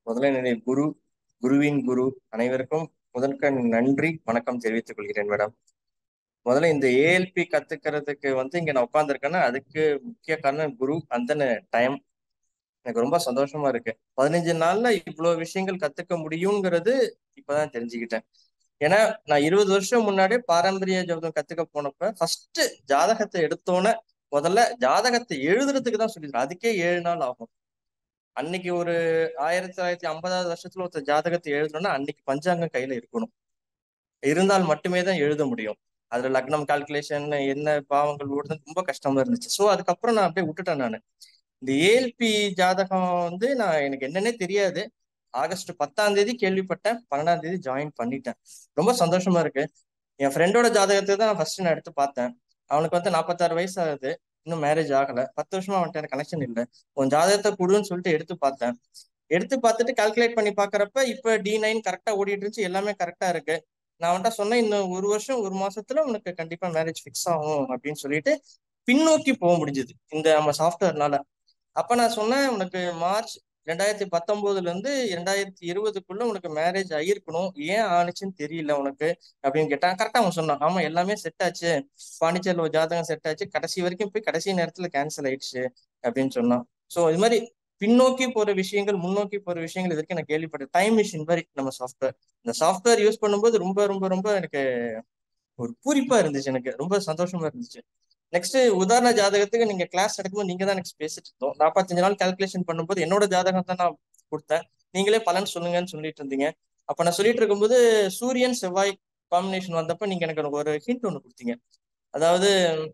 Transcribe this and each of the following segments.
முதல்ல என்னுடைய குரு குருவின் குரு அனைவருக்கும் முதற்கண் நன்றி வணக்கம் தெரிவித்துக் கொள்கிறேன் மேடம் முதல்ல இந்த ஏஎல்பி கத்துக்கிறதுக்கு வந்து இங்க நான் உட்காந்துருக்கேன்னா அதுக்கு முக்கிய காரணம் குரு அந்த டைம் எனக்கு ரொம்ப சந்தோஷமா இருக்கு பதினஞ்சு நாள்ல இவ்வளவு விஷயங்கள் கத்துக்க முடியுங்கிறது இப்பதான் தெரிஞ்சுக்கிட்டேன் ஏன்னா நான் இருபது வருஷம் முன்னாடி பாரம்பரிய ஜோதம் கத்துக்க போனப்ப ஃபர்ஸ்ட் ஜாதகத்தை எடுத்தோன்னே முதல்ல ஜாதகத்தை எழுதுறதுக்கு தான் சொல்லிடுறேன் அதுக்கே ஏழு நாள் ஆகும் அன்னைக்கு ஒரு ஆயிரத்தி தொள்ளாயிரத்தி ஐம்பதாவது வருஷத்துல ஒருத்தர் ஜாதகத்தை எழுதணும்னா அன்னைக்கு பஞ்சாங்கம் கையில இருக்கணும் இருந்தால் மட்டுமே தான் எழுத முடியும் அதுல லக்னம் கால்குலேஷன் என்ன பாவங்கள் ஓடுறது ரொம்ப கஷ்டமா இருந்துச்சு ஸோ அதுக்கப்புறம் நான் அப்படியே விட்டுட்டேன் நான் இந்த ஏஎல்பி ஜாதகம் வந்து நான் எனக்கு என்னன்னே தெரியாது ஆகஸ்ட் பத்தாம் தேதி கேள்விப்பட்டேன் பன்னெண்டாம் தேதி ஜாயின் பண்ணிட்டேன் ரொம்ப சந்தோஷமா இருக்கு என் ஃப்ரெண்டோட ஜாதகத்தை தான் ஃபர்ஸ்ட் நான் எடுத்து பார்த்தேன் அவனுக்கு வந்து நாற்பத்தாறு வயசு ஆகுது இன்னும் மேரேஜ் ஆகல பத்து வருஷமா அவன்கிட்ட எனக்கு கனெக்ஷன் இல்லை உன் ஜாதகத்தை கொடுன்னு சொல்லிட்டு எடுத்து பார்த்தேன் எடுத்து பார்த்துட்டு கால்குலேட் பண்ணி பாக்குறப்ப இப்ப டி நைன் கரெக்டா ஓடிட்டு இருந்துச்சு எல்லாமே கரெக்டா இருக்கு நான் அவன்கிட்ட சொன்னேன் இன்னும் ஒரு வருஷம் ஒரு மாசத்துல உனக்கு கண்டிப்பா மேரேஜ் ஃபிக்ஸ் ஆகும் அப்படின்னு சொல்லிட்டு பின்னோக்கி போக முடிஞ்சது இந்த நம்ம சாஃப்ட்வேர்னால அப்ப நான் சொன்னேன் உனக்கு மார்ச் ரெண்டாயிரத்தி பத்தொன்பதுல இருந்து ரெண்டாயிரத்தி இருபதுக்குள்ள உனக்கு மேரேஜ் ஆகிருக்கணும் ஏன் ஆனிச்சுன்னு தெரியல உனக்கு அப்படின்னு கேட்டான் கரெக்டா அவன் சொன்னான் ஆமா எல்லாமே செட் ஆச்சு பாண்டிச்சேரியில் ஒரு ஜாதகம் செட் ஆச்சு கடைசி வரைக்கும் போய் கடைசி நேரத்துல கேன்சல் ஆயிடுச்சு அப்படின்னு சொன்னான் ஸோ இது மாதிரி பின்னோக்கி போற விஷயங்கள் முன்னோக்கி போற விஷயங்கள் இது வரைக்கும் நான் கேள்விப்பட்டேன் டைம் மிஷின் மாதிரி நம்ம சாஃப்ட்வேர் இந்த சாஃப்ட்வேர் யூஸ் பண்ணும்போது ரொம்ப ரொம்ப ரொம்ப எனக்கு ஒரு பூரிப்பா இருந்துச்சு எனக்கு ரொம்ப சந்தோஷமா இருந்துச்சு நெக்ஸ்ட் உதாரண ஜாதகத்துக்கு நீங்க கிளாஸ் நடக்கும்போது நீங்க தான் எனக்கு பேசிட்டு இருந்தோம் நாற்பத்தஞ்சு நாள் கால்குலேஷன் பண்ணும்போது என்னோட ஜாதகம் தான் நான் கொடுத்தேன் நீங்களே பலன் சொல்லுங்கன்னு சொல்லிட்டு இருந்தீங்க அப்ப நான் சொல்லிட்டு இருக்கும்போது சூரியன் செவ்வாய் காம்பினேஷன் வந்தப்ப நீங்க எனக்கு ஒரு ஹிண்ட் ஒன்று கொடுத்தீங்க அதாவது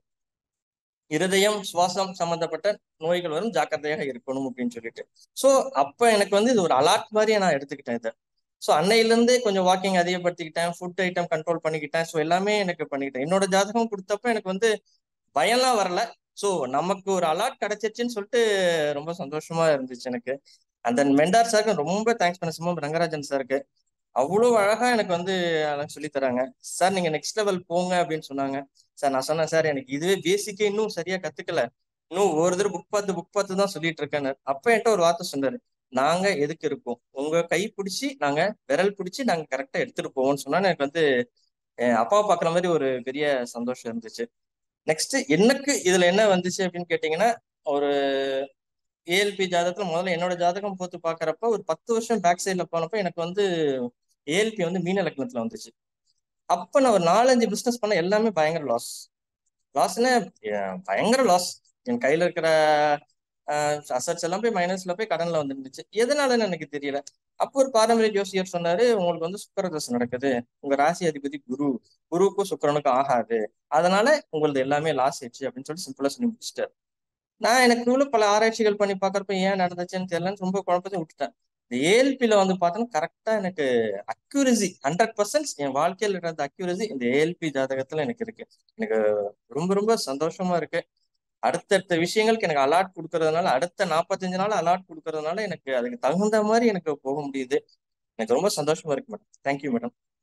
இருதயம் சுவாசம் சம்பந்தப்பட்ட நோய்கள் வரும் ஜாக்கிரதையாக இருக்கணும் அப்படின்னு சொல்லிட்டு ஸோ அப்ப எனக்கு வந்து இது ஒரு அலாட் மாதிரியே நான் எடுத்துக்கிட்டேன் இதை ஸோ அன்னையிலேருந்தே கொஞ்சம் வாக்கிங் அதிகப்படுத்திக்கிட்டேன் ஃபுட் ஐட்டம் கண்ட்ரோல் பண்ணிக்கிட்டேன் ஸோ எல்லாமே எனக்கு பண்ணிக்கிட்டேன் என்னோட ஜாதகம் கொடுத்தப்ப எனக்கு வந்து பயம்லாம் வரல ஸோ நமக்கு ஒரு அலாட் கிடைச்சிருச்சுன்னு சொல்லிட்டு ரொம்ப சந்தோஷமா இருந்துச்சு எனக்கு அந்த மெண்டார் சாருக்கு ரொம்ப தேங்க்ஸ் பண்ண சிம்மம் ரங்கராஜன் சாருக்கு அவ்வளோ அழகா எனக்கு வந்து அதெல்லாம் சொல்லி தராங்க சார் நீங்க நெக்ஸ்ட் லெவல் போங்க அப்படின்னு சொன்னாங்க சார் நான் சொன்னேன் சார் எனக்கு இதுவே பேசிக்கே இன்னும் சரியா கத்துக்கல இன்னும் ஒரு தடவை புக் பார்த்து புக் பார்த்து தான் சொல்லிட்டு இருக்கேன் அப்ப என்கிட்ட ஒரு வார்த்தை சொன்னாரு நாங்க எதுக்கு இருக்கோம் உங்க கை பிடிச்சி நாங்க விரல் பிடிச்சி நாங்க கரெக்டா எடுத்துட்டு போவோம்னு சொன்னா எனக்கு வந்து அப்பாவை பாக்குற மாதிரி ஒரு பெரிய சந்தோஷம் இருந்துச்சு நெக்ஸ்ட் எனக்கு இதுல என்ன வந்துச்சு அப்படின்னு கேட்டீங்கன்னா ஒரு ஏஎல்பி ஜாதகத்துல முதல்ல என்னோட ஜாதகம் போட்டு பாக்குறப்ப ஒரு பத்து வருஷம் பேக் சைட்ல போனப்ப எனக்கு வந்து ஏஎல்பி வந்து மீன லக்னத்துல வந்துச்சு அப்ப நான் ஒரு நாலஞ்சு பிசினஸ் பண்ண எல்லாமே பயங்கர லாஸ் லாஸ்னா பயங்கர லாஸ் என் கையில இருக்கிற அசட்ஸ் எல்லாம் போய் மைனஸ்ல போய் கடன்ல வந்துருந்துச்சு எதனாலன்னு எனக்கு தெரியல அப்போ ஒரு பாரம்பரிய ஜோசியர் சொன்னாரு உங்களுக்கு வந்து சுக்கரதசை நடக்குது உங்க ராசி அதிபதி குரு குருவுக்கும் சுக்கரனுக்கும் ஆகாது அதனால உங்களது எல்லாமே லாஸ் ஆயிடுச்சு அப்படின்னு சொல்லி சிம்பிளா சொல்லி முடிச்சிட்டாரு நான் எனக்கு பல ஆராய்ச்சிகள் பண்ணி பாக்குறப்ப ஏன் நடந்துச்சுன்னு தெரியலன்னு ரொம்ப குழப்பத்தையும் விட்டுட்டேன் இந்த ஏஎல்பியில வந்து பார்த்தோன்னா கரெக்டா எனக்கு அக்யூரசி ஹண்ட்ரட் பர்சன்ட் என் வாழ்க்கையில் இருக்கிற அக்யூரசி இந்த ஏஎல்பி ஜாதகத்துல எனக்கு இருக்கு எனக்கு ரொம்ப ரொம்ப சந்தோஷமா இருக்கு அடுத்தடுத்த விஷயங்களுக்கு எனக்கு அலாட் கொடுக்கறதுனால அடுத்த நாற்பத்தஞ்சு நாள் அலாட் கொடுக்கறதுனால எனக்கு அதுக்கு தகுந்த மாதிரி எனக்கு போக முடியுது எனக்கு ரொம்ப சந்தோஷமா இருக்கு மேடம் தேங்க்யூ மேடம்